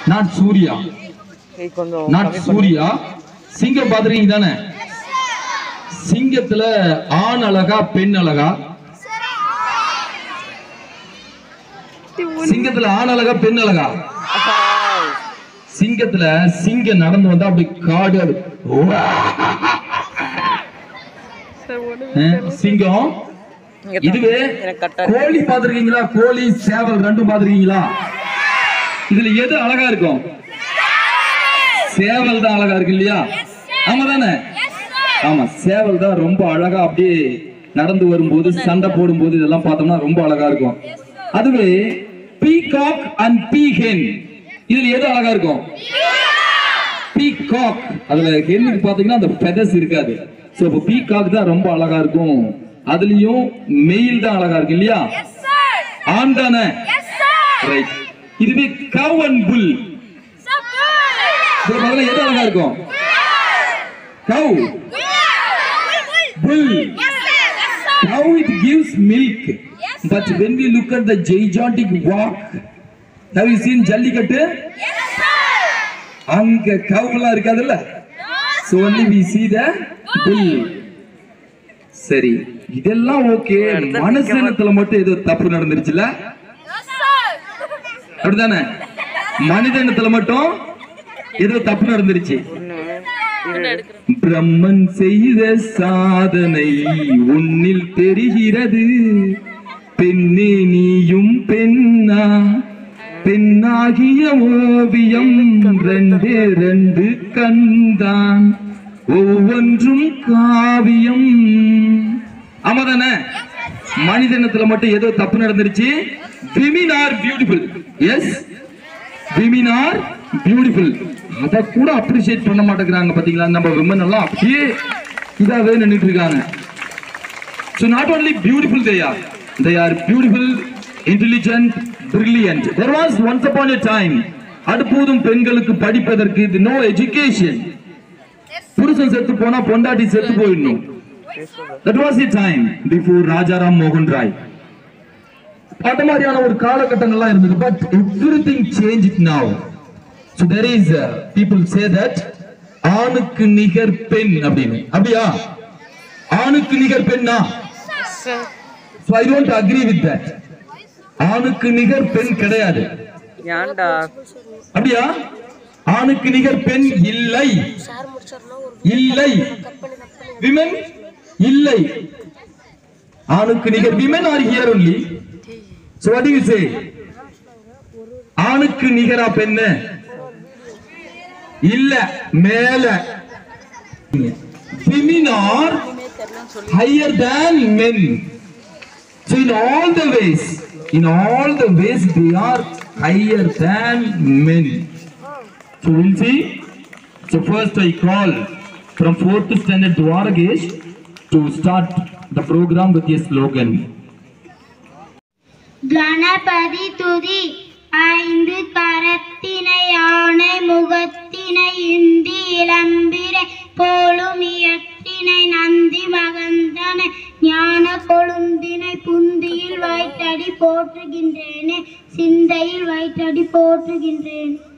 Not Surya நீ கொஞ்சம் not கம்மி பண்ணு. சூர்யா சிங்கம் பாத்துருக்கீங்க தானே சிங்கத்துல ஆண் அழகா பெண் அழகா சிங்கத்துல ஆண் அழகா பெண் அழகா ஆஹ். சிங்கத்துல சிங்கம் நடந்து வந்தா அப்படி காடு அது. உவா. அஹ், சிங்கம் இங்க இதுவே எனக்கு கரெக்டா கோழி பாத்திருக்கீங்களா கோழி சேவல் ரெண்டும் பாத்திருக்கீங்களா இதுல எது அழகா இருக்கும் சேவல் தான் அழகா இருக்கு இல்லையா ஆமா தானே ஆமா சேவல் தான் ரொம்ப அழகா அப்படியே நடந்து வரும்போது சண்டை போடும்போது இதெல்லாம் பார்த்தோம்னா ரொம்ப அழகா இருக்கும் அதுவே பீகாக் அண்ட் பீஹென் இதுல எது அழகா இருக்கும் பீகாக் அதுல ஹென்னுக்கு பாத்தீங்கன்னா அந்த ஃபெதர்ஸ் இருக்காது சோ இப்போ பீகாக் தான் ரொம்ப அழகா இருக்கும் அதுலயும் மெயில் தான் அழகா இருக்கு இல்லையா ஆண் தானே ரைட் இதுவே கவ் அண்ட் புல் இதுல பாத்தீங்கன்னா எது அழகா இருக்கும் கவ் bull how it gives milk but when we look at the gigantic walk have you seen jallikattu அங்க கவுலாம் இருக்காதுல்ல so only we see the bull சரி இதெல்லாம் ஓகே மனுஷனத்துல மட்டும் ஏதோ தப்பு நடந்துருச்சுல அப்படிதானே மனிதனத்துல மட்டும் ஏதோ தப்பு நடந்துருச்சு ஒண்ணு இரு. பிரம்மன் செய்த சாதனை உன்னில் தெரிகிறது பெண்ணே நீயும் பெண்ணா பெண்ணாகிய ஓவியம் ரெண்டே ரெண்டு கண்தான் ஒவ்வொன்றும் காவியம் ஆமாதானே மனிதனத்துல மட்டும் ஏதோ தப்பு நடந்துருச்சு women are beautiful yes women are beautiful அத கூட அப்ரிஷியேட் பண்ண மாட்டேங்கிறாங்க பாத்தீங்களா நம்ம விமன் எல்லாம் அப்படியே இதாவே நின்னுட்டு இருக்காங்க So not only beautiful they are, they are beautiful, intelligent, brilliant. There was once upon a time, அடுப்போதும் பெண்களுக்கு படிப்பதற்கு இது நோ எஜுகேஷன் புருஷன் செத்து போனா பொண்டாட்டி செத்து போயிடணும் that was the time before Rajaram மோகன் ராய் அந்த மாதிரியான ஒரு காலகட்டங்கள்லாம் இருந்தது but everything change it now so there is people say that ஆணுக்கு நிகர் பெண் அப்படின்னு அப்படியா ஆணுக்கு நிகர் பெண்ணா so I don't agree with that ஆணுக்கு நிகர் பெண் கிடையாது ஏன்டா அப்படியா ஆணுக்கு நிகர் பெண் இல்லை இல்லை விமன் இல்லை ஆணுக்கு நிகர் women are here only so what you say ஆணுக்கு நிகரா பெண்ணு இல்ல மேல women are higher than men so in all the ways in all the ways they are higher than men so we'll see so first i call from fourth standard Dwaragesh to start the program with a slogan Ganapathi துதி ஐந்து கரத்தினை யானை முகத்தினை இந்தி இளம்பிரை போலும் இயத்தினை நந்தி மகந்தனை ஞான கொழுந்தினை புந்தியில் வைத்தடி போற்றுகின்றேனே சிந்தையில் வைத்தடி போற்றுகின்றேன்